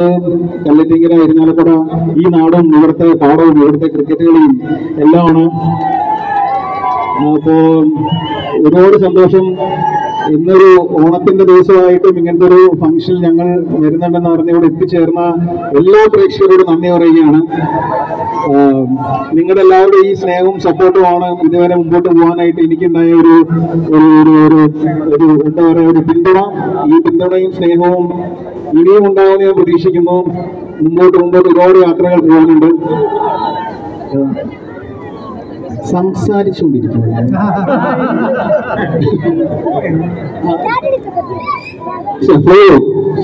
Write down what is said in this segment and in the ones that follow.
കല്ലറ്റിങ്കര ഇരിഞ്ഞാലക്കുട ഈ നാടും ഇവിടുത്തെ പാടവും ഇവിടുത്തെ ക്രിക്കറ്റ് കളിയും എല്ലാമാണ് അപ്പോ ഒരുപാട് സന്തോഷം ഇന്നൊരു ഓണത്തിന്റെ ദിവസമായിട്ടും ഇങ്ങനത്തെ ഒരു ഫംഗ്ഷൻ ഞങ്ങൾ വരുന്നുണ്ടെന്ന് പറഞ്ഞ് ഇവിടെ എത്തിച്ചേർന്ന എല്ലാ പ്രേക്ഷകരോടും നന്ദി പറയുകയാണ് ആഹ് നിങ്ങളുടെ എല്ലാവരുടെയും ഈ സ്നേഹവും സപ്പോർട്ടുമാണ് ഇതുവരെ മുമ്പോട്ട് പോകാനായിട്ട് എനിക്കുണ്ടായ ഒരു ഒരു ഒരു ഒരു ഒരു എന്താ പറയുക ഒരു പിന്തുണ ഈ പിന്തുണയും സ്നേഹവും ഇനിയും ഉണ്ടാവുമെന്ന് ഞാൻ പ്രതീക്ഷിക്കുന്നു മുമ്പോട്ട് മുമ്പോട്ട് ഒരുപാട് യാത്രകൾ പോകാനുണ്ട് ആഹ് സംസാരിച്ചുകൊണ്ടിരിക്കുന്നു ശ്ശെ,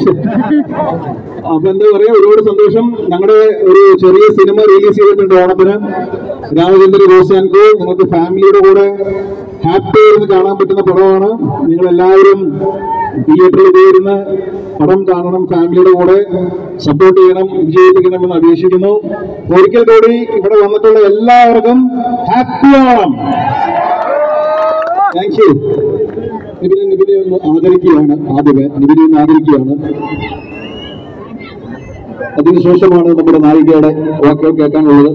അപ്പൊ എന്താ പറയാ ഒരുപാട് സന്തോഷം ഞങ്ങളുടെ ഒരു ചെറിയ സിനിമ റിലീസ് ചെയ്തിട്ടുണ്ട് ഓണത്തിന് രാമചന്ദ്ര റോസാൻകോ നിങ്ങൾക്ക് ഫാമിലിയുടെ കൂടെ ഹാപ്പി ആയിരുന്നു കാണാൻ പറ്റുന്ന പടമാണ് നിങ്ങൾ എല്ലാവരും തിയേറ്ററിൽ പോയിരുന്ന് പടം കാണണം ഫാമിലിയുടെ കൂടെ സപ്പോർട്ട് ചെയ്യണം വിജയിപ്പിക്കണമെന്ന് അപേക്ഷിക്കുന്നു ഒരിക്കൽ കൂടി ഇവിടെ വന്നിട്ടുള്ള എല്ലാവർക്കും ഹാപ്പി ഓണം താങ്ക് യു നിബിനെ നിബിനെ ഒന്ന് ആദരിക്കുകയാണ് ആദ്യമേ നിബിനെ ഒന്ന് ആദരിക്കുകയാണ് അതിനുശേഷമാണ് നമ്മുടെ നായികയുടെ വാക്കുകൾ കേൾക്കാനുള്ളത്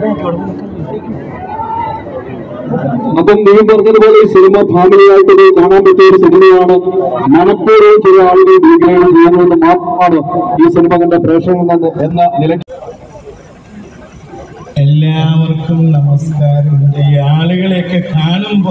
അപ്പം നീ പറഞ്ഞതുപോലെ ഈ സിനിമ ഫാമിലിയായിട്ട് ഇത് കാണാൻ പറ്റിയ ഒരു സിനിമയാണ് മനപ്പൂർവ്വം ചില ആളുകൾ ഭീകരണം ചെയ്യുന്നത് മാത്രമാണ് ഈ സിനിമ കണ്ട പ്രേക്ഷകൻ എന്ന എന്ന നിലയ്ക്ക് എല്ലാവർക്കും നമസ്കാരം ഈ ആളുകളെയൊക്കെ കാണുമ്പോ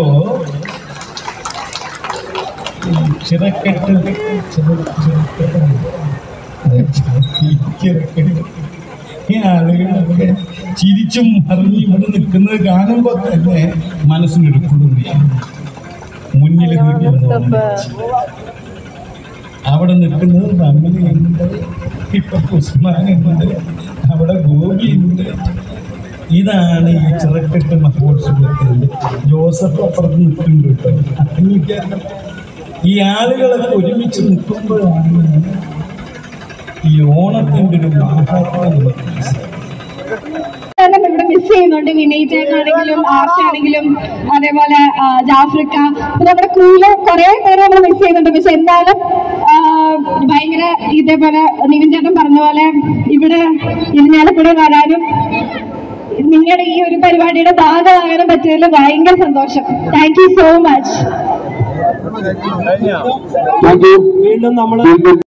ഈ ചിറക്കെട്ട് ചിറ- ചിറക്കെട്ട് അതെ, ചിറക്കെട്ട്. ഈ ആളുകളൊക്കെ ചിരിച്ചും മറിഞ്ഞും ഇവിടെ നിൽക്കുന്നത് കാണുമ്പോ തന്നെ മനസ്സിനൊരു കുളിർമ മുന്നിൽ നിൽക്കുന്നത് അവിടെ നിൽക്കുന്നത് നമ്മളുണ്ട് ഇപ്പൊ ഉസ്മാനുണ്ട് അവിടെ ഗോപിയുണ്ട് ഇതാണ് ഈ ചിറക്കെട്ട് മഹോത്സവത്തിന്റെ ജോസഫ് അപ്പുറത്ത് നിൽക്കുന്നുണ്ട് കേട്ടോ അഭിനയിക്കാൻ ഈ ആളുകളൊക്കെ ഒരുമിച്ച് നിൽക്കുമ്പോഴാണ് ഈ ഓണത്തിന്റെ ഒരു മാഹാത്മ്യം നമുക്ക് മനസ്സിലാവുന്നത്. കാരണം ഇവിടെ മിസ് ചെയ്യുന്നുണ്ട് വിനയ് ചേട്ടനാണെങ്കിലും ആർഷാണെങ്കിലും അതേപോലെ ആ, ജാഫ്രിക്ക അപ്പൊ നമ്മുടെ ക്രൂല് കുറെ പേര് നമ്മൾ മിസ് ചെയ്യുന്നുണ്ട് പക്ഷെ എന്തായാലും ആ, ഭയങ്കര ഇതേപോലെ നിവിൻ ചേട്ടൻ പറഞ്ഞ പോലെ ഇവിടെ ഇരിഞ്ഞാലക്കുട വരാനും നിങ്ങളുടെ ഈ ഒരു പരിപാടിയുടെ ഭാഗമാകാനും പറ്റിയതിൽ ഭയങ്കര സന്തോഷം thank you so much thank you വീണ്ടും നമ്മൾ വീണ്ടും